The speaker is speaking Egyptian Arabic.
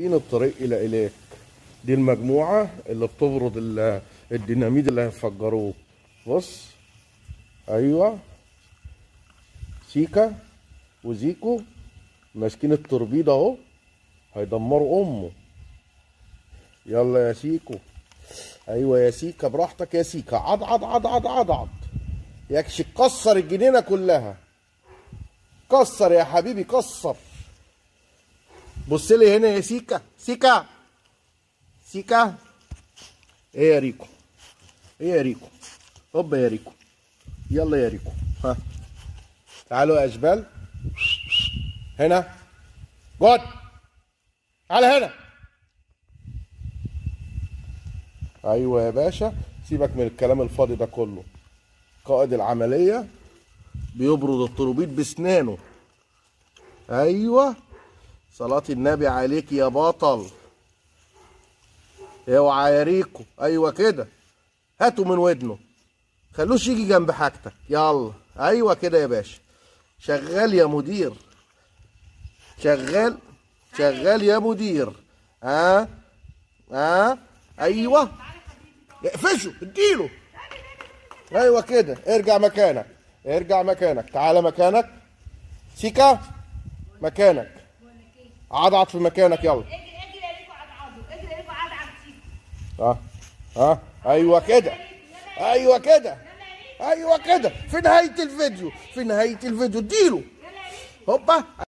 إن الطريق إلى إليك دي المجموعة اللي بتبرد ال- الديناميد اللي هيفجروه بص أيوة سيكا وزيكو ماسكين التوربيد أهو هيدمروا أمه يلا يا سيكو أيوة يا سيكا براحتك يا سيكا عض عض عض عض عض عض يكشي كسر الجنينة كلها كسر يا حبيبي كسر بص لي هنا يا سيكا سيكا سيكا ايه يا ريكو ايه يا ريكو هوبا يا ريكو يلا يا ريكو ها تعالوا يا اشبال هنا جود تعال هنا ايوه يا باشا سيبك من الكلام الفاضي ده كله قائد العمليه بيبرد الطروبيد بسنانه ايوه صلاة النبي عليك يا بطل اوعى يا ريكو ايوه كده هاتوا من ودنه خلوش يجي جنب حاجتك يلا ايوه كده يا باشا شغال يا مدير شغال شغال يا مدير ها ها ايوه اقفشه اديله ايوه كده ارجع مكانك ارجع مكانك تعالى مكانك سيكا مكانك عضعض في مكانك يلا اجري اجري يا ريكو عضعضه اجري يا ريكو عضعض فيكو ها ها ايوه كده ايوه كده ايوه كده في نهايه الفيديو في نهايه الفيديو اديله هوبا